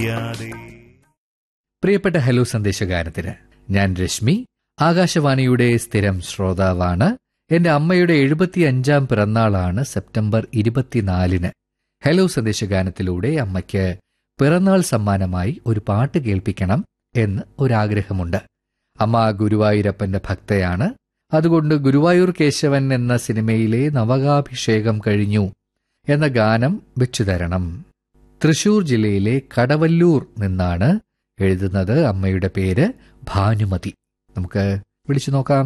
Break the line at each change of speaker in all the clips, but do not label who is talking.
പ്രിയപ്പെട്ട ഹലോ സന്ദേശഗാനത്തിന് ഞാൻ രശ്മി ആകാശവാണിയുടെ സ്ഥിരം ശ്രോതാവാണ് എന്റെ അമ്മയുടെ എഴുപത്തിയഞ്ചാം പിറന്നാളാണ് സെപ്റ്റംബർ ഇരുപത്തിനാലിന് ഹലോ സന്ദേശഗാനത്തിലൂടെ അമ്മയ്ക്ക് പിറന്നാൾ സമ്മാനമായി ഒരു പാട്ട് കേൾപ്പിക്കണം എന്ന് ഒരാഗ്രഹമുണ്ട് അമ്മ ഗുരുവായൂരപ്പന്റെ ഭക്തയാണ് അതുകൊണ്ട് ഗുരുവായൂർ കേശവൻ എന്ന സിനിമയിലെ നവകാഭിഷേകം കഴിഞ്ഞു എന്ന ഗാനം വെച്ചു തരണം തൃശൂർ ജില്ലയിലെ കടവല്ലൂർ നിന്നാണ് എഴുതുന്നത് അമ്മയുടെ പേര് ഭാനുമതി നമുക്ക് വിളിച്ചു നോക്കാം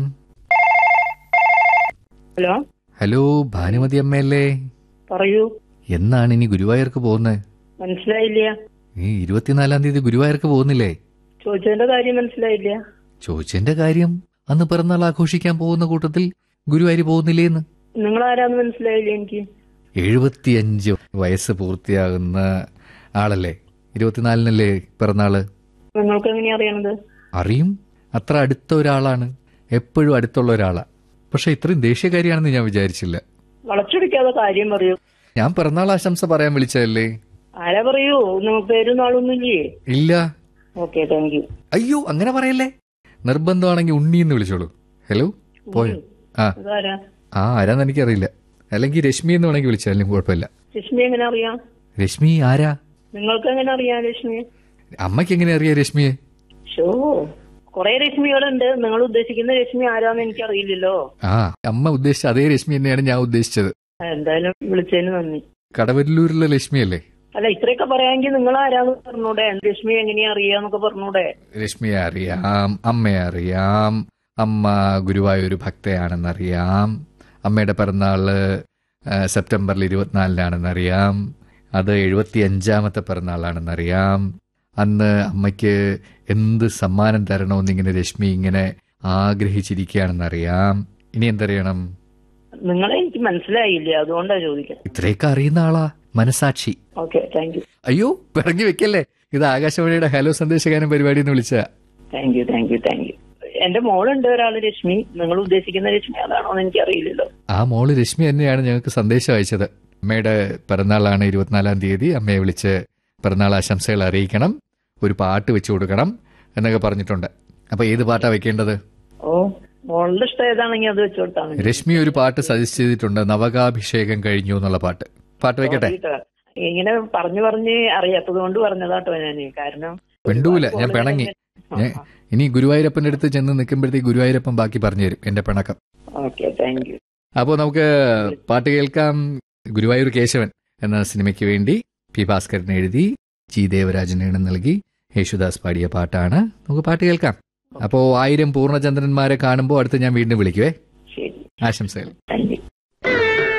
ഹലോ
ഹലോ ഭാനുമതി അമ്മയല്ലേ
പറയൂ
എന്നാണ് ഇനി ഗുരുവായൂർക്ക് പോകുന്നത്
മനസ്സിലായില്ല
ഈ ഇരുപത്തിനാലാം തീയതി ഗുരുവായൂർക്ക് പോകുന്നില്ലേ
ചോദിച്ചതിന്റെ കാര്യം മനസ്സിലായില്ല
ചോദിച്ചതിന്റെ കാര്യം അന്ന് പിറന്നാൾ ആഘോഷിക്കാൻ പോകുന്ന കൂട്ടത്തിൽ ഗുരുവായൂർ പോകുന്നില്ലേന്ന്
നിങ്ങൾ ആരാന്ന് മനസ്സിലായില്ല എനിക്ക്
എഴുപത്തിയഞ്ച് വയസ്സ് പൂർത്തിയാകുന്ന ആളല്ലേ ഇരുപത്തിനാലിനല്ലേ പിറന്നാള്
നിങ്ങൾക്ക് എങ്ങനെയാ അറിയണത്
അറിയും അത്ര അടുത്ത ഒരാളാണ് എപ്പോഴും അടുത്തുള്ള ഒരാളാ പക്ഷെ ഇത്രയും ദേഷ്യക്കാരിയാണെന്ന് ഞാൻ വിചാരിച്ചില്ല
വളച്ചൊടിക്കാതെ കാര്യം പറയൂ
ഞാൻ പിറന്നാൾ ആശംസ പറയാൻ വിളിച്ചതല്ലേ
ആരാ പറയൂ നിങ്ങൾക്ക് പേരും നാളൊന്നുമില്ലേ
ഇല്ല
ഓക്കെ താങ്ക് യു
അയ്യോ അങ്ങനെ പറയല്ലേ നിർബന്ധമാണെങ്കിൽ ഉണ്ണി എന്ന് വിളിച്ചോളൂ ഹലോ പോയോ ആ
ഇതാരാ
ആ ആരാന്ന് എനിക്കറിയില്ല അല്ലെങ്കിൽ രശ്മി എന്ന് വേണമെങ്കിൽ വിളിച്ചാലും കുഴപ്പമില്ല
രശ്മി എങ്ങനെ അറിയാം
രശ്മി ആരാ
നിങ്ങൾക്ക് എങ്ങനെ അറിയാം രശ്മി
അമ്മയ്ക്ക് എങ്ങനെ അറിയാം രശ്മിയെ
ഷോ കുറെ രശ്മികളുണ്ട് നിങ്ങൾ ഉദ്ദേശിക്കുന്ന രശ്മി ആരാന്ന് എനിക്ക് അറിയില്ലല്ലോ
ആ അമ്മ ഉദ്ദേശിച്ച അതേ രശ്മി തന്നെയാണ് ഞാൻ ഉദ്ദേശിച്ചത്
എന്തായാലും വിളിച്ചതിന് നന്ദി
കടവല്ലൂരിലെ ലക്ഷ്മിയല്ലേ
അല്ല ഇത്രയൊക്കെ പറയാമെങ്കിൽ നിങ്ങൾ ആരാന്ന് പറഞ്ഞൂടെ രശ്മി എങ്ങനെയാ അറിയാന്നൊക്കെ പറഞ്ഞൂടെ
രശ്മിയെ അറിയാം അമ്മയെ അറിയാം അമ്മ ഗുരുവായൂർ ഭക്തയാണെന്നറിയാം അമ്മയുടെ പിറന്നാള് ആ, സെപ്റ്റംബറിൽ ഇരുപത്തിനാലിനാണെന്നറിയാം അത് എഴുപത്തി അഞ്ചാമത്തെ പിറന്നാളാണെന്നറിയാം അന്ന് അമ്മയ്ക്ക് എന്ത് സമ്മാനം തരണമെന്ന് ഇങ്ങനെ രശ്മി ഇങ്ങനെ ആഗ്രഹിച്ചിരിക്കുകയാണെന്നറിയാം ഇനി എന്തറിയണം
നിങ്ങളെ എനിക്ക് മനസ്സിലായില്ല അതുകൊണ്ടാ ചോദിക്കുന്നത്
ഇത്രയൊക്കെ അറിയുന്ന ആളാ മനസാക്ഷി
ഓക്കെ താങ്ക് യു
അയ്യോ പിറങ്ങി വെക്കല്ലേ ഇത് ആകാശവാണിയുടെ ഹലോ സന്ദേശകാരൻ പരിപാടി എന്ന് വിളിച്ച
thank you thank you thank you എന്റെ മോളുണ്ട് ഒരാള് രശ്മി നിങ്ങൾ ഉദ്ദേശിക്കുന്ന രശ്മി അതാണോ എന്ന് എനിക്ക് അറിയില്ലല്ലോ
ആ മോള് രശ്മി തന്നെയാണ് ഞങ്ങൾക്ക് സന്ദേശം അയച്ചത് അമ്മയുടെ പിറന്നാളാണ് ഇരുപത്തിനാലാം തീയതി അമ്മയെ വിളിച്ച് പിറന്നാൾ ആശംസകൾ അറിയിക്കണം ഒരു പാട്ട് വെച്ചു കൊടുക്കണം എന്നൊക്കെ പറഞ്ഞിട്ടുണ്ട് അപ്പൊ ഏത് പാട്ടാ വെക്കേണ്ടത്
ഓ മോളുടെ ഇഷ്ടം ഏതാണെങ്കിൽ അത് വെച്ചോട്ടാണ്
രശ്മി ഒരു പാട്ട് സജസ്റ്റ് ചെയ്തിട്ടുണ്ട് നവകാഭിഷേകം കഴിഞ്ഞു എന്നുള്ള പാട്ട് പാട്ട് വെക്കട്ടെ
ഇങ്ങനെ പറഞ്ഞു പറഞ്ഞ് അറിയാത്തത് കൊണ്ട് പറഞ്ഞതാട്ടോ ഞാൻ കാരണം
മിണ്ടൂല ഞാൻ പിണങ്ങി ഞാൻ ഇനി ഗുരുവായൂരപ്പന്റെ അടുത്ത് ചെന്ന് നിൽക്കുമ്പോഴത്തേക്ക് ഗുരുവായൂരപ്പൻ ബാക്കി പറഞ്ഞു തരും എന്റെ പിണക്കം
ഓക്കെ താങ്ക് യു
അപ്പോൾ നമുക്ക് പാട്ട് കേൾക്കാം ഗുരുവായൂർ കേശവൻ എന്ന സിനിമയ്ക്ക് വേണ്ടി പി ഭാസ്കരൻ എഴുതി ജി ദേവരാജൻ ഈണം നൽകി യേശുദാസ് പാടിയ പാട്ടാണ് നമുക്ക് പാട്ട് കേൾക്കാം അപ്പോൾ ആയിരം പൂർണ്ണചന്ദ്രന്മാരെ കാണുമ്പോൾ അടുത്ത് ഞാൻ വീണ്ടും വിളിക്കുവേ
ശരി
ആശംസകൾ
താങ്ക് യു